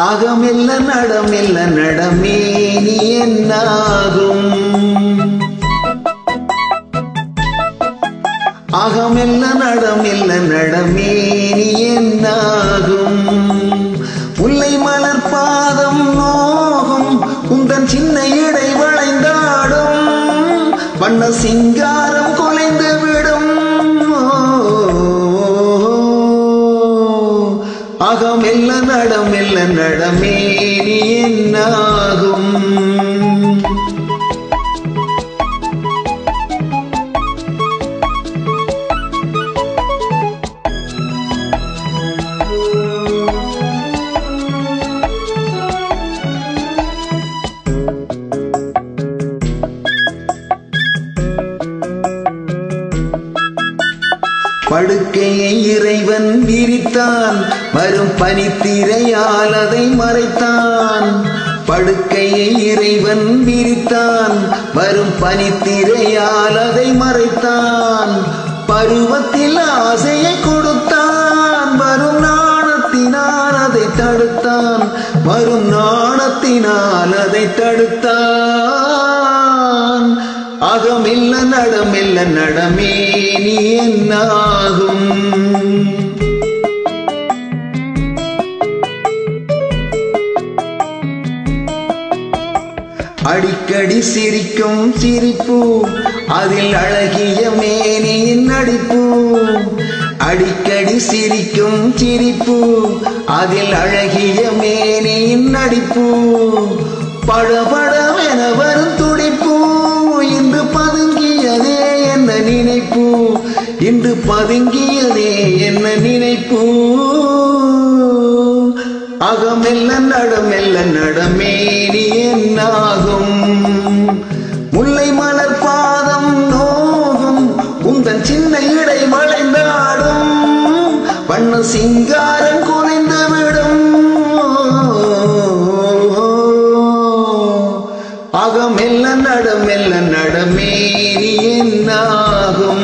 அகமெல்ல நடமெல்ல நடமே நீ என்னாகும் அகமெல்ல நடமெல்ல நடமே நீ என்னாகும் முல்லை மலர் பாதம் நோகும் உந்தன் சின்ன இடை வளைந்தாடும் வண்ண சிங்காரம் குலைந்து விடும் அகமெல்ல நடமெல்ல நடமே நீ என்னாகும் படுக்கையை இறைவன் விரித்தான் வரும் பனித்திரையால் அதை மறைத்தான் படுக்கையை இறைவன் விரித்தான் வரும் பனித்திரையால் அதை மறைத்தான் பருவத்தில் ஆசையை கொடுத்தான் வரும் நாணத்தினால் அதை தடுத்தான் வரும் நாணத்தினால் அதை தடுத்தான் அகமில்ல நடமில்ல நடமே நீ என்னாகும் அடிக்கடி சிரிக்கும் சிரிப்பு அதில் அழகிய மேனியின் நடிப்பு அடிக்கடி சிரிக்கும் சிரிப்பு அதில் அழகிய மேனியின் நடிப்பு படபடவென வரும் துடிப்பு இன்று பதுங்கியதே என்ன நினைப்பு இன்று பதுங்கியதே என்ன நினைப்பு அகமெல்ல நடமெல்ல நடமே நீ என்னாகும் முல்லை மலர் பாதம் நோகும் உந்தன் சின்ன இடை வளைந்தாடும் வண்ண சிங்காரம் குறைந்து விடும் அகமெல்ல நடமெல்ல நடமே நீ என்னாகும்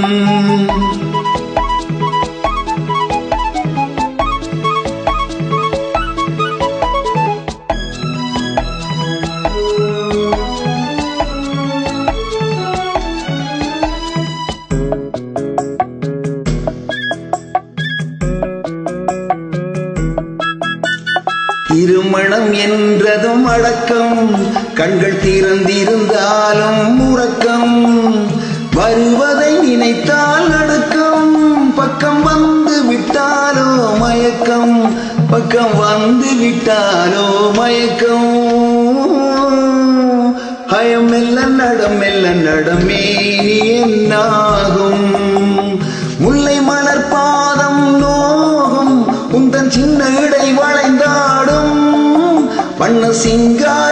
திருமணம் என்றதும் அடக்கம் கண்கள் திறந்திருந்தாலும் உறக்கம் வருவதை நினைத்தால் நடுக்கம் பக்கம் வந்து விட்டாலோ மயக்கம் பக்கம் வந்து விட்டாலோ மயக்கம் ஹயம் மெல்ல நடம் மெல்ல நடமே நீ என்னாகும் முல்லை மலர் பாதம் நோகும் உந்தன் சின்ன இடை வளைந்தாடும் வண்ண சிங்கார